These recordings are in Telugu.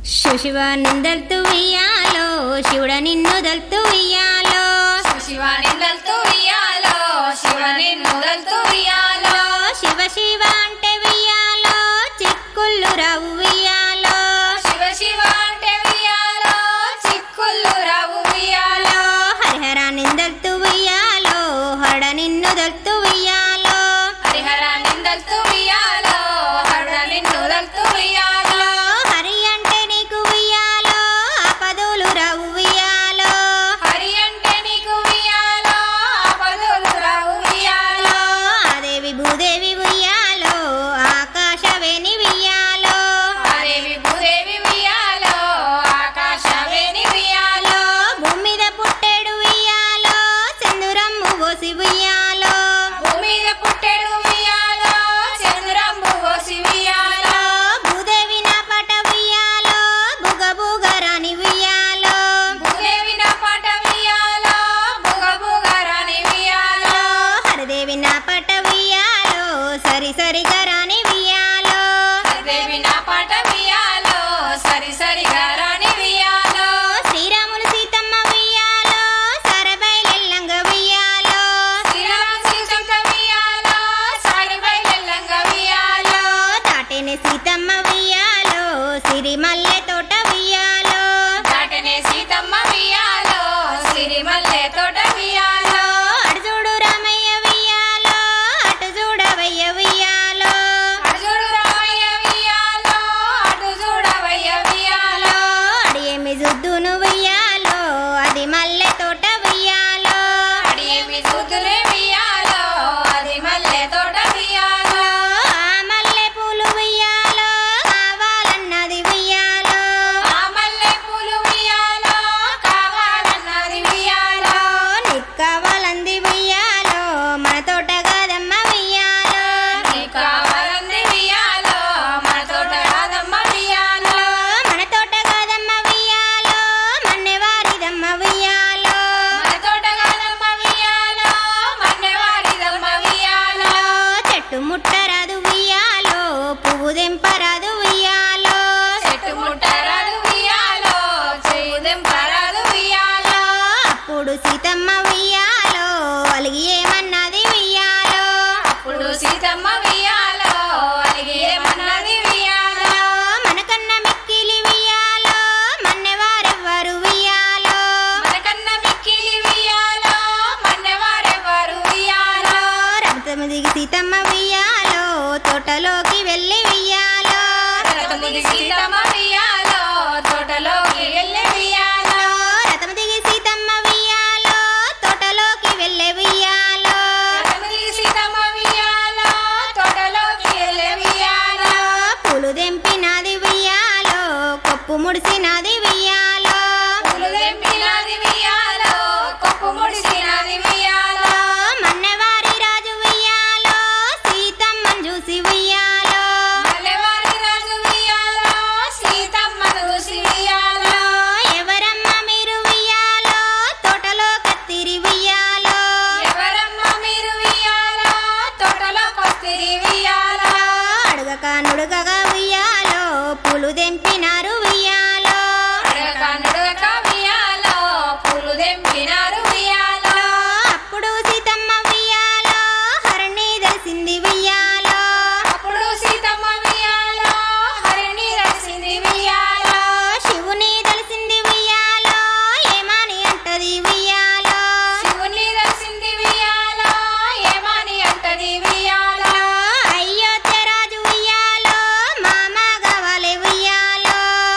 శివ నిందల్తు ఉయ్యాలో శివుడ నిన్ను దల్తు ఉయ్యాలో శివ నిందల్తూ ఇయ్యాలో శివ నిన్నుదల్తూ ఇయ్యాలో శివ శివ అంటే ఉయ్యాలో చిక్కుళ్ళు రావు ఉయ్యాలో శివ శివ అంటే ఉయ్యాలో చిక్కుళ్ళు రావు ఉయ్యాలో హరిహర నిందల్తు ఉయ్యాలో హడ నిన్ను దల్తు ఉయ్యాలో హరిహర నిందల్తూ ఇయ్యాలో హరుడ నిన్నుదల్తూ ఇయ్యాలో హరి అంటే నీకు ఉయ్యాలో ఆపదలు రావు ఉయ్యాలో హరి అంటే నీకు ఉయ్యాలో ఆపదలు రావు ఉయ్యాలో ఆదేవి భూదేవి ఉయ్యాలో ఆకాశవేణి ఉయ్యాలో ఆదేవి భూదేవి ఉయ్యాలో ఆకాశవేణి ఉయ్యాలో భూమి మీద పుట్టేడు ఉయ్యాలో చందురమ్ము పోసి ఉయ్యాలో భూమి మీద పుట్టెడు ఉయ్యాలో చంద్రంబు పోసి ఉయ్యాలో భూదేవి నా పట ఉయ్యాలో బుగ బుగరాని ఉయ్యాలో భూదేవి నా పాట ఉయ్యాలో బుగ బుగ రాణి ఉయ్యాలో హరిదేవి నా పట ఉయ్యాలో సరి సరి గరాని ఉయ్యాలో దేవి నా పాట ఉయ్యాలో సరి సరిగా రాణి ఉయ్యాలో శ్రీరాములు సీతమ్మ ఉయ్యాలో సరబైలెల్లంగ ఉయ్యాలో శ్రీరామ సీతమ్మ ఉయ్యాలో సారి బయలెల్లంగా ఉయ్యాలో తాటిని సీతమ్మ ఉయ్యాలో సిరిమల్లె తోట ఉయ్యాలో దాటనే సీతమ్మ ఉయ్యాలో సిరిమల్లె తోట ఉయ్యాలో అటు చూడు రామయ్య ఉయ్యాలో అటు చూడవయ్య ఉయ్యాలో అర్జుడు రామయ్య ఉయ్యాలో అటు చూడవయ్య ఉయ్యాలో అడియేమి జుద్దును ఉయ్యాలో అది మల్లె తోట ఉయ్యాలో అడి ఏమి చూతులే ఉయ్యాలో అది మల్లె తోట ఉయ్యాలో ఆ మల్లె పూలు ఉయ్యాలో కావాలన్నది ఉయ్యాలో ఆ మల్లె పూలు ఉయ్యాలో కావాలన్నది ఉయ్యాలో నీకు కావాలంది ఉయ్యాలో మన తోట కాదమ్మ ఉయ్యాలో నీకు కావాలంది ఉయ్యాలో మన తోట రాదమ్మ ఉయ్యాలో మన తోట కాదమ్మ ఉయ్యాలో మన్నెవారిదమ్మ ఉయ్యాలో మన తోట కాదమ్మ ఉయ్యాలో మన్నెవారిదమ్మ ఉయ్యాలో చెట్టు ముట్టరాదు ఉయ్యాలో పువ్వు దెంపరాదు ఉయ్యాలో చెట్టు ముట్టరాదు ఉయ్యాలో చెయ్యి దెంపరాదు ఉయ్యాలో అప్పుడు సీతమ్మ ఉయ్యాలో అలిగి ఏమన్నది ఉయ్యాలో అప్పుడు సీతమ్మ ఉయ్యాలో అలిగి ఏమన్నది ఉయ్యాలో మనకన్న మిక్కిలి ఉయ్యాలో మన్నెవారెవ్వరు ఉయ్యాలో మనకన్న మిక్కిలి ఉయ్యాలో మన్నెవారెవ్వరు ఉయ్యాలో రథము దిగి సీతమ్మ ఉయ్యాలో తోటలోకి వెళ్ళి ఉయ్యాలో రథముది సీతమ్మ ఉయ్యాలో తోటలోకి వెళ్ళే ఉయ్యాలో రథము దిగి సీతమ్మ ఉయ్యాలో తోటలోకి వెళ్ళే ఉయ్యాలో రథముది సీతమ్మ ఉయ్యాలో తోటలోకి వెళ్ళే ఉయ్యాలో పూలు దెంపినది ఉయ్యాలో కొప్పు ముడిసినది ఉయ్యాలో పూలు తెంపినది ఉయ్యాలో కొప్పు ముడిసినది ఉయ్యాలో మన్నెవారి రాజు ఉయ్యాలో సీతమ్మను చూసి ఉయ్యాలో మల్లెవారి రాజు ఉయ్యాలో సీతమ్మను చూసి ఉయ్యాలో ఎవరమ్మ మీరు ఉయ్యాలో తోటలో కత్తిరి ఉయ్యాలో ఎవరమ్మ మీరు ఉయ్యాలో తోటలోకొస్తిరి ఉయ్యాలో అడుగక నుడుగగా ఉయ్యాలో పూలు దెంపినారు ఉయ్యాలో అడగక నుడగక ఉయ్యాలో పూలు తెంపినారు ఉయ్యాలో అప్పుడు సీతమ్మ ఉయ్యాలో హరణి తెలిసింది ఉయ్యాలో అప్పుడు సీతమ్మ ఉయ్యాలో హరిణి రసింది ఉయ్యాలో శివుని తెలిసింది ఉయ్యాలో ఏమని అంటది ఉయ్యాలో శివుని రసింది ఉయ్యాలో ఏమని అంటది ఉయ్యాలో అయోధ్య రాజు ఉయ్యాలో మామ కావాలి ఉయ్యాలో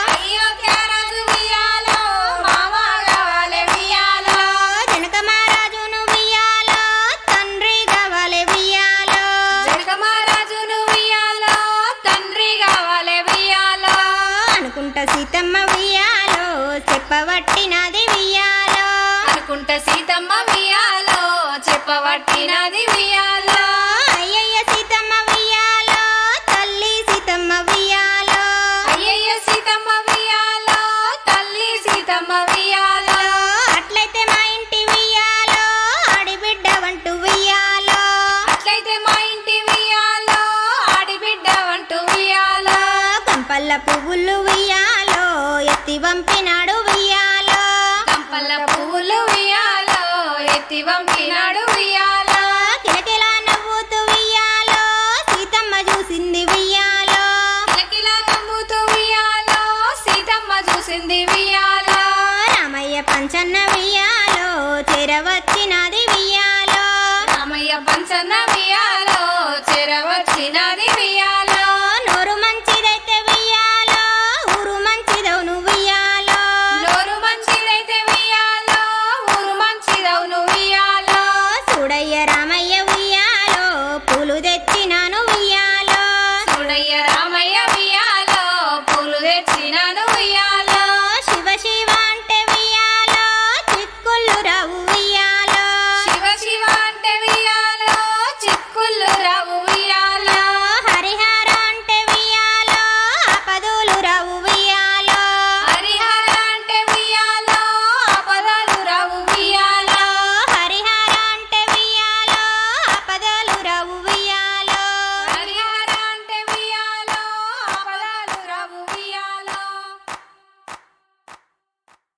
అయోధ్యరాజు ఉయ్యాలో మామ కావాలి ఉయ్యాలో జనక మహారాజును ఉయ్యాలో తండ్రి కావాలి ఉయ్యాలో జనక మహారాజును ఉయ్యాలో తండ్రి కావాలి ఉయ్యాలో అనుకుంట సీతమ్మ ఉయ్యాలో చెప్పబట్టినది ఉయ్యాలో అనుకుంట సీతమ్మ ఉయ్యాలో చెప్పబట్టినది ఉయ్యాలో అయ్యయ్య సీతమ్మ ఉయ్యాలో తల్లి సీతమ్మ ఉయ్యాలో అయ్యయ్య సీతమ్మ ఉయ్యాలో తల్లి సీతమ్మ ఉయ్యాలో అట్లయితే మా ఇంటి ఉయ్యాలో ఆడిబిడ్డ వంటు ఉయ్యాలో అట్లయితే మా ఇంటి ఉయ్యాలో ఆడిబిడ్డ వంట పువ్వులు ఉయ్యాలో ఎత్తి వంపినాడు ఉయ్యాలో గంపల పువ్వులు ఉయ్యాలో ఎత్తి వంపినాడు ఉయ్యాలో